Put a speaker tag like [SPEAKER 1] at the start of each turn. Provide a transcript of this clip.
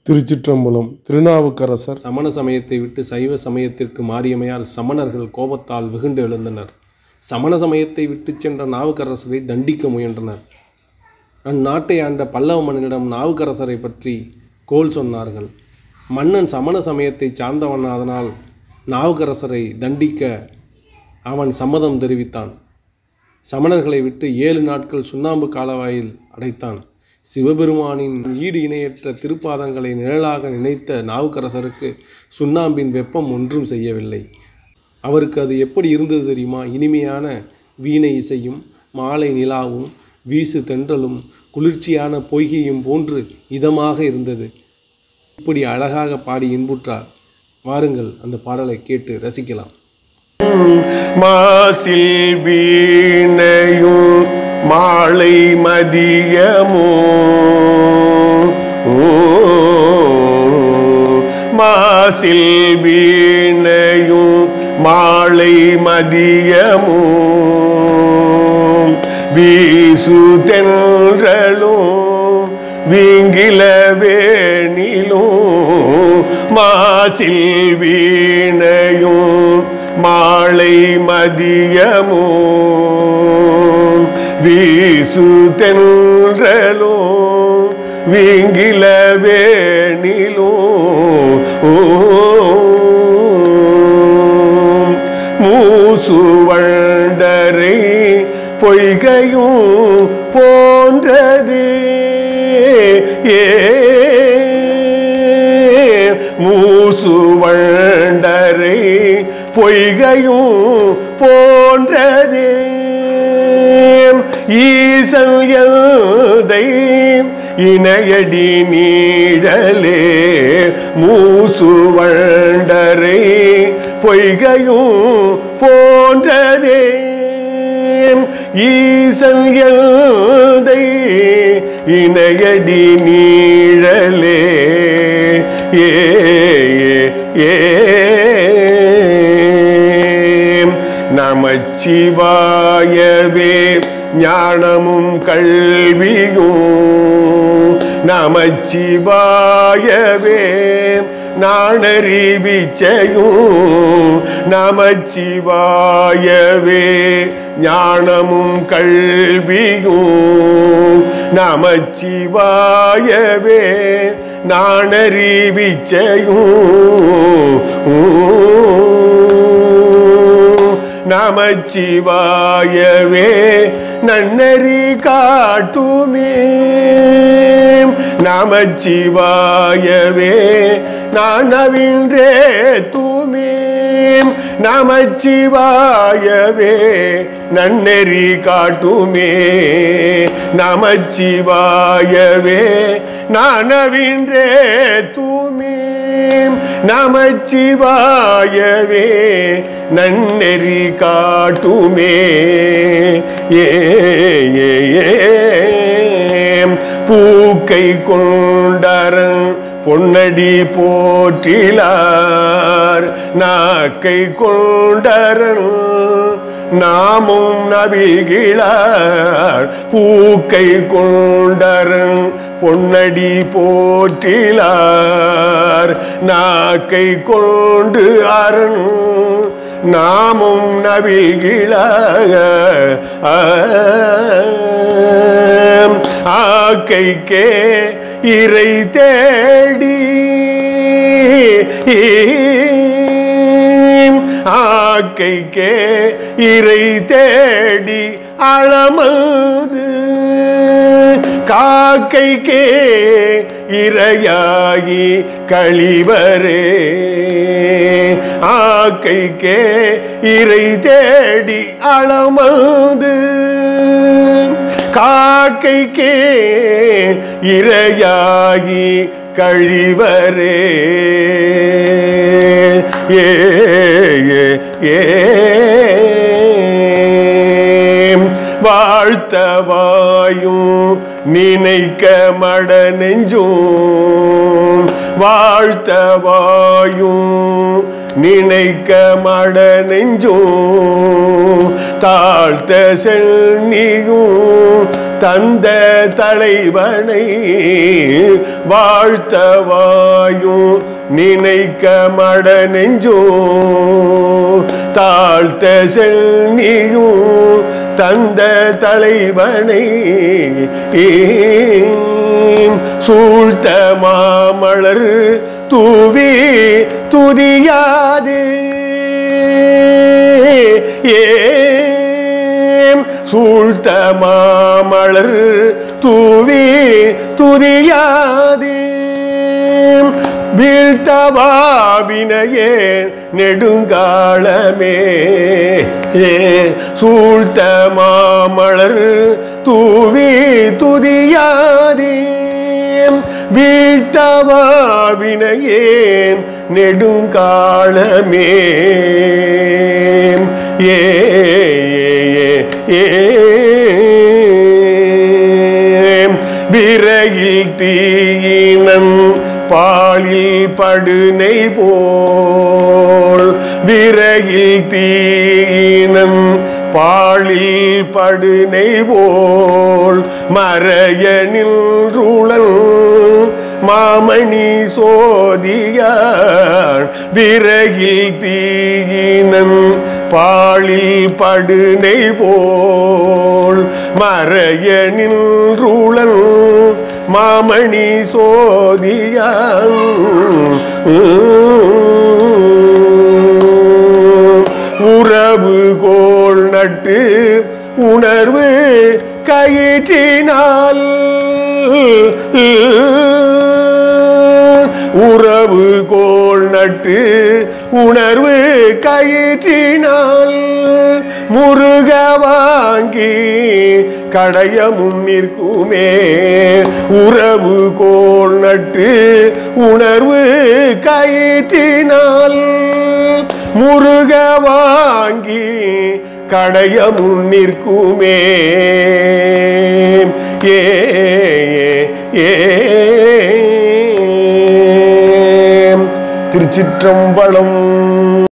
[SPEAKER 1] திருச்சிற்றம்பலம் திருநாவுக்கரசர்
[SPEAKER 2] சமண சமயத்தை விட்டு சைவ சமயத்திற்கு மாறியமையால் சமணர்கள் கோபத்தால் வெகுண்டு எழுந்தனர் சமண சமயத்தை விட்டுச் சென்ற நாவுக்கரசரை தண்டிக்க முயன்றனர் அந்நாட்டை ஆண்ட பல்லவ மன்னனிடம் நாவுக்கரசரை பற்றி கோல் சொன்னார்கள் மன்னன் சமண சமயத்தை சார்ந்தவனாதனால் நாவுக்கரசரை தண்டிக்க அவன் சம்மதம் தெரிவித்தான் சமணர்களை விட்டு ஏழு நாட்கள் சுண்ணாம்பு காலவாயில் அடைத்தான் சிவபெருமானின் ஈடு இணையற்ற திருப்பாதங்களை நிழலாக நினைத்த நாவுக்கரசருக்கு சுண்ணாம்பின் வெப்பம் ஒன்றும் செய்யவில்லை அவருக்கு அது எப்படி இருந்தது தெரியுமா இனிமையான வீணை இசையும் மாலை நிலாவும் வீசு தென்றலும் குளிர்ச்சியான பொய்கையும் போன்று இதமாக இருந்தது இப்படி அழகாக பாடி இன்புற்றார் வாருங்கள் அந்த பாடலை கேட்டு ரசிக்கலாம்
[SPEAKER 3] மாசில் வீணையும் மாலை மதியமோ மாசில் வீணையும் மாலை மதியமோ வீசு தென்றலும் வீங்கில வேணிலும் மாசில் வீணையும் மாலை மதியமும் வீசு தென்றலும் வீங்கில வேணிலும் மூசு வண்டரை பொய்கையும் போன்றது ஏ மூசு வண்டரை பொய்கையும் போன்றது ஈசல் எல்தை இணையடி நீடலே மூசு வண்டரை பொய்கையும் போன்றதே ஈசல் எல்தை இணையடி நீழலே ஏ ஏ நமச்சிவாயவே ஞானமும் கல்வியும் நமச்சிவாயவே நாணறிவிச்சையும் நமச்சிவாயவே ஞானமும் கல்வியும் நமச்சிவாயவே நாணறிவிச்சையும் நமச்சிவாயவே நன்னறி காட்டுமே நமச்சிவாயவே நானவின்றே தூமே நமச்சிவாயவே நன்னெறி காட்டுமே நமச்சிவாயவே நானவின்றே தூமே நமச்சிவாயவே நன்னெறி காட்டுமே ஏ ஏ, ஏ. பூக்கை கொண்டரன் பொன்னடி போற்றிலார் நாக்கை கொண்டரன் நாமும் நபிகிழார் பூக்கை கொண்டரன் பொன்னடி போற்றிலார் நாக்கை கொண்டு அரண் நாமும் நபிகிழார் ஆக்கைக்கே இறை தேடி ஆக்கைக்கே இறை தேடி அளமது காக்கைக்கே இரையாகி கழிவரே ஆக்கைக்கே இறை தேடி அளமது காக்கைக்கே இரையாகி கழிவரே ஏ ஏ, ஏ வாழ்த்தவாயும் நினைக்க மட நெஞ்சும் வாழ்த்தவாயும் நினைக்க மட நெஞ்சும் தாழ்த்த சென்னியும் தந்த தலைவனை வாழ்த்தவாயும் நினைக்க மட நெஞ்சோ தாழ்த்த செல்னியும் தந்த தலைவனை சூழ்த்த மாமலர் தூவி துதியாது ஏம் சூழ்த்த மாமலர் தூவி துதியாது வீழ்த்தவாவினையே நெடுங்காலமே ஏ சூழ்த்த மாமலர் தூவி துதியாதே வீழ்த்தவாவினையேன் நெடுங்காலமே ஏ ஏ, ஏ விரையில் தீயினன் பாலில் படுனை போல் விரையில் தீயினன் பாலில் படுனை போல் மறைய நின்றுளன் மாமணி சோதியான் விரையில் தீயினன் பாலில் படுனை போல் மறைய நின்றுளன் மாமணி சோதியான் உறவு கோள் நட்டு உணர்வு கயிற்றினால் உறவு கோள் நட்டு உணர்வு கயிற்றினால் முருக வாங்கி கடைய முன்னிற்குமே உறவு கோள் நட்டு உணர்வு கயிற்றினால் முருக வாங்கி கடைய முன்னிற்குமே ஏ ஏ, ஏ திருச்சிற்றம்பலம்